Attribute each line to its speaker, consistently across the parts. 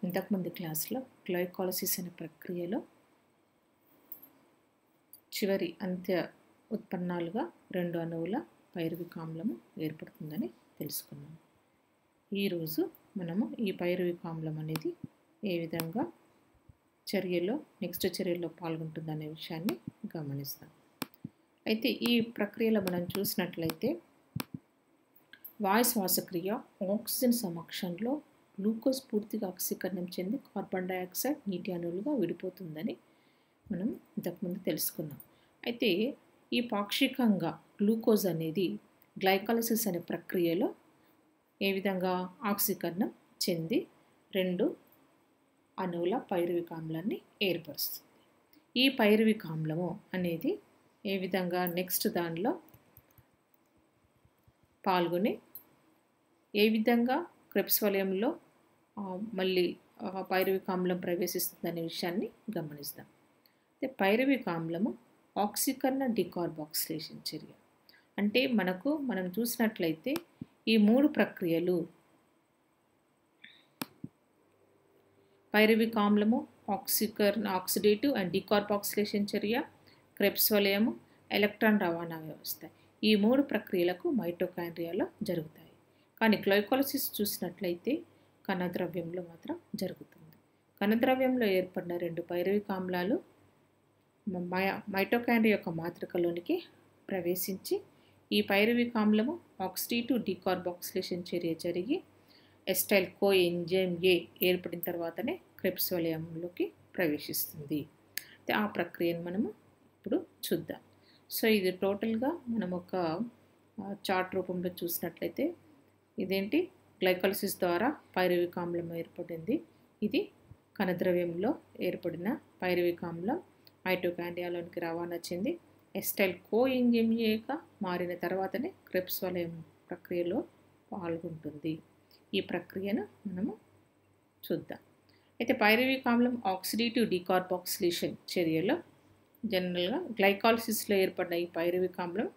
Speaker 1: ఇంతకుముందు క్లాస్లో గ్లైకాలసిస్ అనే ప్రక్రియలో చివరి అంత్య ఉత్పన్నాలుగా రెండు అణువుల పైరువిక ఆమ్లము ఏర్పడుతుందని తెలుసుకున్నాం ఈరోజు మనము ఈ పైరువిక ఆమ్లం అనేది ఏ విధంగా చర్యలో నెక్స్ట్ చర్యలో పాల్గొంటుందనే విషయాన్ని గమనిస్తాం అయితే ఈ ప్రక్రియలో మనం చూసినట్లయితే వాయు శ్వాసక్రియ ఆక్సిజన్ సమక్షంలో గ్లూకోజ్ పూర్తిగా ఆక్సీకరణం చెంది కార్బన్ డైఆక్సైడ్ నీటి అణువులుగా విడిపోతుందని మనం ఇంతకుముందు తెలుసుకున్నాం అయితే ఈ పాక్షికంగా గ్లూకోజ్ అనేది గ్లైకాలసిస్ అనే ప్రక్రియలో ఏ విధంగా ఆక్సీకరణం చెంది రెండు అణువుల పైరువిక ఆమ్లాన్ని ఏర్పరుస్తుంది ఈ పైరువిక ఆమ్లము అనేది ఏ విధంగా నెక్స్ట్ దానిలో పాల్గొని ఏ విధంగా క్రెప్స్ వలయంలో మళ్ళీ పైరువిక ఆమ్లం ప్రవేశిస్తుందనే విషయాన్ని గమనిస్తాం అయితే పైరువిక ఆమ్లము ఆక్సీకరణ డికార్బాక్సిలేషన్ చర్య అంటే మనకు మనం చూసినట్లయితే ఈ మూడు ప్రక్రియలు పైరువిక ఆమ్లము ఆక్సికర్ణ ఆక్సిడేటివ్ అండ్ డికార్బాక్సిలేషన్ చర్య క్రెప్స్ వలయము ఎలక్ట్రాన్ రవాణా వ్యవస్థ ఈ మూడు ప్రక్రియలకు మైటోకాండ్రియాలో జరుగుతాయి కానీ గ్లైకాలసిస్ చూసినట్లయితే కణద్రవ్యంలో మాత్రం జరుగుతుంది కణద్రవ్యంలో ఏర్పడిన రెండు పైరవిక ఆమ్లాలు మైటోకాండ్రియా యొక్క మాతృకలోనికి ప్రవేశించి ఈ పైరవిక ఆమ్లము ఆక్సిడేటివ్ డికార్బాక్సిలేషన్ చర్య జరిగి ఎస్టైల్ కో ఎంజైమ్ ఏ ఏర్పడిన తర్వాతనే క్రెప్స్ వలయంలోకి ప్రవేశిస్తుంది ఆ ప్రక్రియను మనము ఇప్పుడు చూద్దాం సో ఇది టోటల్గా మనం ఒక చార్ట్ రూపంలో చూసినట్లయితే ఇదేంటి గ్లైకాలసిస్ ద్వారా పైరవిక ఆమ్లం ఏర్పడింది ఇది కణద్రవ్యంలో ఏర్పడిన పైరవిక ఆమ్లం మైటోకాండియాలోనికి రవాణా చెంది ఎస్టైల్ కో ఎంజిఎంఏగా మారిన తర్వాతనే క్రెప్స్ వలయం ప్రక్రియలో పాల్గొంటుంది ఈ ప్రక్రియను మనము చూద్దాం అయితే పైరవిక ఆమ్లం ఆక్సిడేటివ్ డికార్బాక్సిలేషన్ చర్యలో జనరల్గా గ్లైకాలసిస్లో ఏర్పడిన ఈ పైరవిక ఆమ్లం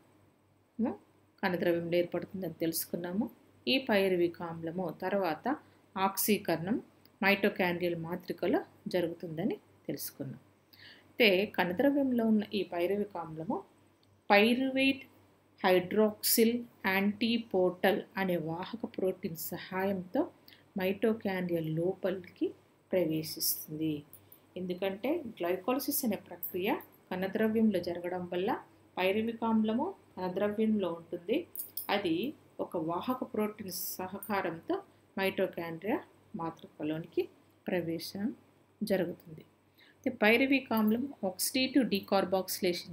Speaker 1: కణద్రవ్యంలో ఏర్పడుతుందని తెలుసుకున్నాము ఈ పైరవిక ఆమ్లము తర్వాత ఆక్సీకరణం మైటోకాండ్రియల్ మాతృకలో జరుగుతుందని తెలుసుకున్నాం అయితే కణద్రవ్యంలో ఉన్న ఈ పైరవిక ఆమ్లము పైరువేట్ హైడ్రాక్సిల్ యాంటీపోర్టల్ అనే వాహక ప్రోటీన్ సహాయంతో మైటోకాండ్రియల్ లోపలికి ప్రవేశిస్తుంది ఎందుకంటే గ్లైకోలసిస్ అనే ప్రక్రియ కణద్రవ్యంలో జరగడం వల్ల పైరవికామ్లము కణద్రవ్యంలో ఉంటుంది అది ఒక వాహక ప్రోటీన్ సహకారంతో మైటోకాండ్రియా మాతృకలోనికి ప్రవేశం జరుగుతుంది అయితే పైరవిక్ ఆమ్లం ఆక్సిడేటివ్ డీకార్బాక్సిలేషన్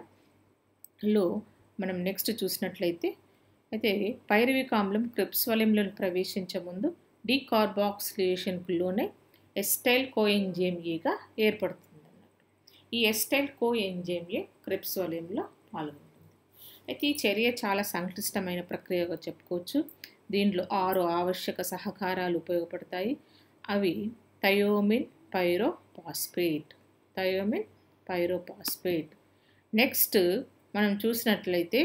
Speaker 1: చర్యలో మనం నెక్స్ట్ చూసినట్లయితే అయితే పైరవిక్ ఆమ్లం క్రిప్స్ వలయంలోని ప్రవేశించే ముందు డీకార్బాక్సిలేషన్లోనే ఎస్టైల్ కోఎంజేమిఏగా ఏర్పడుతుంది అన్నట్టు ఈ ఎస్టైల్ కోఎంజేమిఏ క్రిప్స్ వలయంలో పాల్గొంటుంది అయితే ఈ చర్య చాలా సంక్లిష్టమైన ప్రక్రియగా చెప్పుకోవచ్చు దీంట్లో ఆరు ఆవశ్యక సహకారాలు ఉపయోగపడతాయి అవి thiamine pyrophosphate thiamine pyrophosphate next మనం చూసినట్లయితే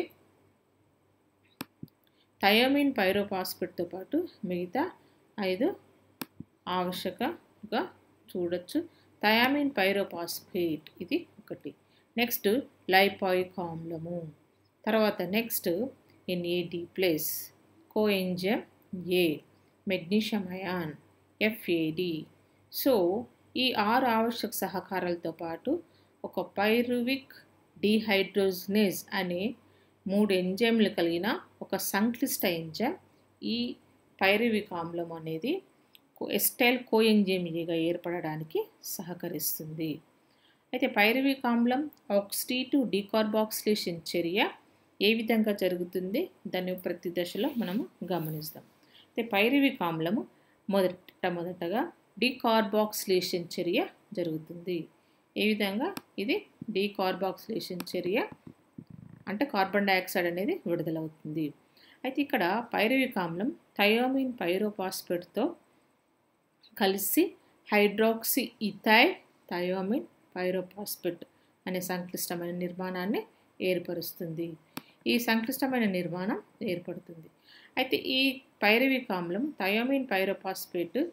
Speaker 1: థయోమిన్ పైరోపాస్పేట్తో పాటు మిగతా ఐదు ఆవశ్యకగా చూడొచ్చు థయామిన్ పైరోపాస్పేట్ ఇది ఒకటి నెక్స్ట్ లైపాయిక్ ఆమ్లము తర్వాత next NAD plus coenzyme A magnesium ion FAD so ఈ ఆరు ఆవశ్యక సహకారాలతో పాటు ఒక పైరువిక్ డిహైడ్రోజనేజ్ అనే మూడు ఎంజైమ్లు కలిగిన ఒక సంక్లిష్ట ఎంజైమ్ ఈ పైరువిక్ ఆమ్లం అనేది ఎస్టైల్ కోఎంజైమిగా ఏర్పడడానికి సహకరిస్తుంది అయితే పైరువిక్ ఆమ్లం ఆక్సిడేటివ్ డీకార్బాక్సిలేషన్ చర్య ఏ విధంగా జరుగుతుంది దాన్ని ప్రతి దశలో మనము గమనిస్తాం అయితే పైరువిక్ ఆమ్లము మొదట మొదటగా డీకార్బాక్సిలేషన్ చర్య జరుగుతుంది ఏ విధంగా ఇది డీకార్బాక్సిలేషన్ చర్య అంటే కార్బన్ డైఆక్సైడ్ అనేది విడుదలవుతుంది అయితే ఇక్కడ పైరువిక్ ఆమ్లం థయోమిన్ పైరోపాస్పేట్తో కలిసి హైడ్రాక్సీ ఇథైల్ థయోమిన్ పైరోపాస్పేట్ అనే సంక్లిష్టమైన నిర్మాణాన్ని ఏర్పరుస్తుంది ఈ సంక్లిష్టమైన నిర్మాణం ఏర్పడుతుంది అయితే ఈ పైరవిక్ ఆమ్లం థయోమిన్ పైరోపాస్పేట్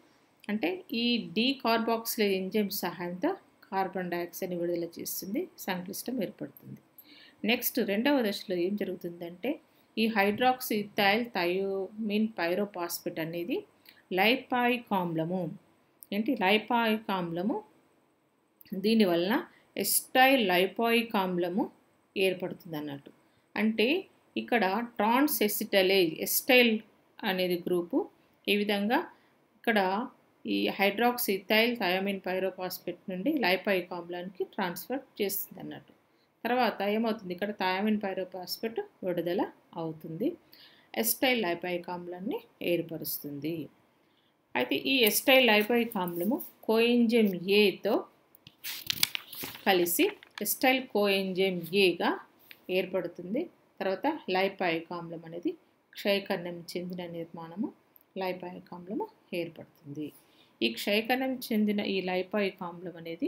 Speaker 1: అంటే ఈ డీ కార్బాక్సిలేజ్ ఎంజైమ్ సహాయంతో కార్బన్ డైఆక్సైడ్ని విడుదల చేస్తుంది సంక్లిష్టం ఏర్పడుతుంది నెక్స్ట్ రెండవ దశలో ఏం జరుగుతుందంటే ఈ హైడ్రాక్సీ ఇథైల్ థయోమిన్ పైరోపాస్పిట్ అనేది లైపాయిక్ ఆమ్లము ఏంటి లైపాయిక్ ఆమ్లము దీనివలన ఎస్టైల్ లైపాయిక్ ఆమ్లము ఏర్పడుతుంది అన్నట్టు అంటే ఇక్కడ ట్రాన్స్ ఎసిటలేజ్ ఎస్టైల్ అనేది గ్రూపు ఈ విధంగా ఇక్కడ ఈ హైడ్రాక్సీ ఇథైల్ థయోమిన్ పైరోపాస్పేట్ నుండి లైపాయిక్ ఆమ్లానికి ట్రాన్స్ఫర్ చేస్తుంది అన్నట్టు తర్వాత ఏమవుతుంది ఇక్కడ థయామిన్ పైరోపాస్పేట్ విడుదల అవుతుంది ఎస్టైల్ లైపాయిక్ ఆమ్లాన్ని ఏర్పరుస్తుంది అయితే ఈ ఎస్టైల్ లైపాయిక్ ఆమ్లము కోఎంజెమ్ ఏతో కలిసి ఎస్టైల్ కోఎంజెమ్ ఏగా ఏర్పడుతుంది తర్వాత లైపాయిక్ ఆమ్లం అనేది క్షయకర్ణం చెందిన నిర్మాణము లైపాయిక్ ఆమ్లము ఏర్పడుతుంది ఈ క్షయకర్ణం చెందిన ఈ లైపాయిక్ ఆమ్లం అనేది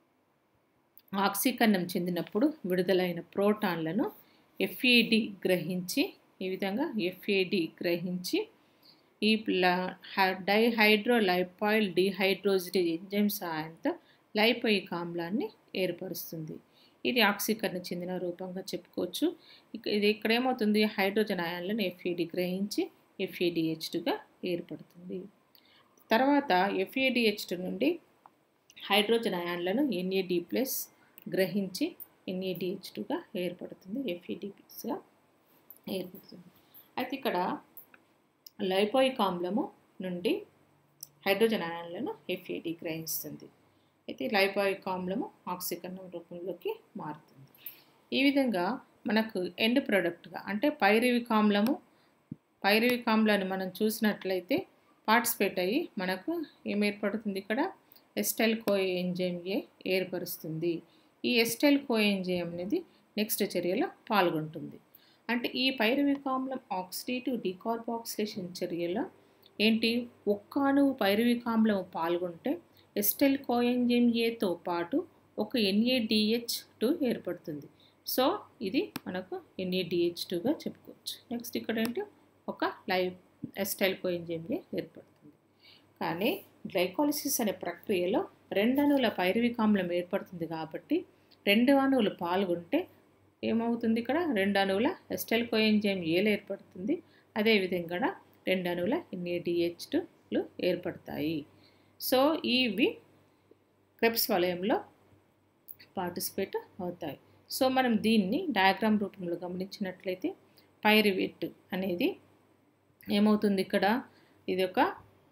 Speaker 1: ఆక్సీకరణం చెందినప్పుడు విడుదలైన ప్రోటాన్లను ఎఫ్ఏడి గ్రహించి ఈ విధంగా ఎఫ్ఏడి గ్రహించి ఈ డైహైడ్రో లైపాయిల్ డిహైడ్రోజిడేజ్ ఎంజైమ్ సహాయంతో లైపోయిక్ ఆమ్లాన్ని ఏర్పరుస్తుంది ఇది ఆక్సీకరణ చెందిన రూపంగా చెప్పుకోవచ్చు ఇది ఇక్కడ ఏమవుతుంది హైడ్రోజన్ అయాన్లను ఎఫ్ఏడి గ్రహించి ఎఫ్ఏడిహెచ్గా ఏర్పడుతుంది తర్వాత ఎఫ్ఏడిహెచ్ నుండి హైడ్రోజన్ అయాన్లను ఎన్ఏడి ప్లస్ గ్రహించి ఎన్ఏడిహెచ్ టూగా ఏర్పడుతుంది ఎఫ్ఈడి ప్లస్గా ఏర్పడుతుంది అయితే ఇక్కడ లైపోయిక్ ఆమ్లము నుండి హైడ్రోజన్ అయాన్లను ఎఫ్ఏడి గ్రహిస్తుంది అయితే లైపోయిక్ ఆమ్లము ఆక్సీకరణం రూపంలోకి మారుతుంది ఈ విధంగా మనకు ఎండ్ ప్రోడక్ట్గా అంటే పైరివిక్ ఆమ్లము పైరివిక్ ఆమ్లాన్ని మనం చూసినట్లయితే పార్టిసిపేట్ అయ్యి మనకు ఏం ఏర్పడుతుంది ఇక్కడ ఎస్టైల్ కో ఎంజైమ్ ఏ ఏర్పరుస్తుంది ఈ ఎస్టైల్ కో ఎంజైమ్ అనేది నెక్స్ట్ చర్యలో పాల్గొంటుంది అంటే ఈ పైరవిక్ ఆమ్లం ఆక్సిడేటివ్ డికార్బాక్సిలేషన్ చర్యలో ఏంటి ఒక్క అణువు పైరవిక్ ఆమ్లం పాల్గొంటే ఎస్టైల్ కోఎంజిమ్ ఏతో పాటు ఒక ఎన్ఏడిహెచ్ టూ ఏర్పడుతుంది సో ఇది మనకు ఎన్ఏడిహెచ్ టూగా చెప్పుకోవచ్చు నెక్స్ట్ ఇక్కడ ఏంటి ఒక లైవ్ ఎస్టైల్ కోఎంజిమ్ ఏ ఏర్పడుతుంది కానీ గ్లైకాలిసిస్ అనే ప్రక్రియలో రెండు అణువుల పైరవిక్ ఆమ్లం ఏర్పడుతుంది కాబట్టి రెండు అణువులు పాల్గొంటే ఏమవుతుంది ఇక్కడ రెండు అణువుల ఎస్టైల్ కోఎంజైమ్ ఏలు ఏర్పడుతుంది అదేవిధంగా రెండు అణువుల ఎన్ఏడిహెచ్ టూలు ఏర్పడతాయి సో ఇవి క్రెప్స్ వలయంలో పార్టిసిపేట్ అవుతాయి సో మనం దీన్ని డయాగ్రామ్ రూపంలో గమనించినట్లయితే పైరివేట్ అనేది ఏమవుతుంది ఇక్కడ ఇది ఒక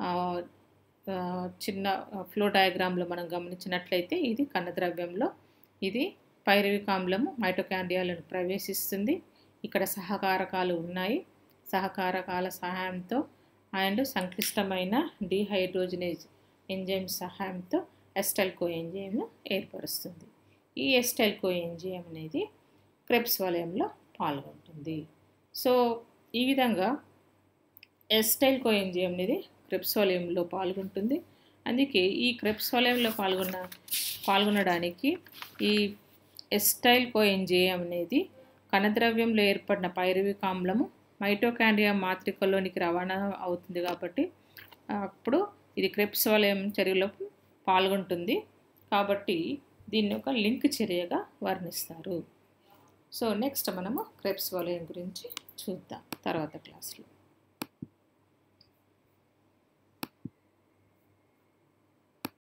Speaker 1: చిన్న ఫ్లో డయాగ్రామ్లో మనం గమనించినట్లయితే ఇది కన్నద్రవ్యంలో ఇది పైరవిక్ ఆమ్లము మైటోకాండియాలను ప్రవేశిస్తుంది ఇక్కడ సహకారకాలు ఉన్నాయి సహకారకాల సహాయంతో అండ్ సంక్లిష్టమైన డిహైడ్రోజనేజ్ ఎంజైమ్ సహాయంతో ఎస్టెల్కో ఎంజైమ్ను ఏర్పరుస్తుంది ఈ ఎస్టెల్కో ఎంజైమ్ అనేది క్రెప్స్ వలయంలో పాల్గొంటుంది సో ఈ విధంగా ఎస్టైల్కో ఎంజైమ్ అనేది క్రెప్స్ వలయంలో పాల్గొంటుంది అందుకే ఈ క్రెప్స్ వలయంలో పాల్గొన్న పాల్గొనడానికి ఈ ఎస్టైల్ కోఎంజేయం అనేది కణద్రవ్యంలో ఏర్పడిన పైరవిక్ ఆమ్లము మైటోకాండ్రియా మాత్రికలోనికి రవాణా అవుతుంది కాబట్టి అప్పుడు ఇది క్రెప్స్ వలయం చర్యలో పాల్గొంటుంది కాబట్టి దీన్ని ఒక లింక్ చర్యగా వర్ణిస్తారు సో నెక్స్ట్ మనము క్రెప్స్ వలయం గురించి చూద్దాం తర్వాత క్లాస్లో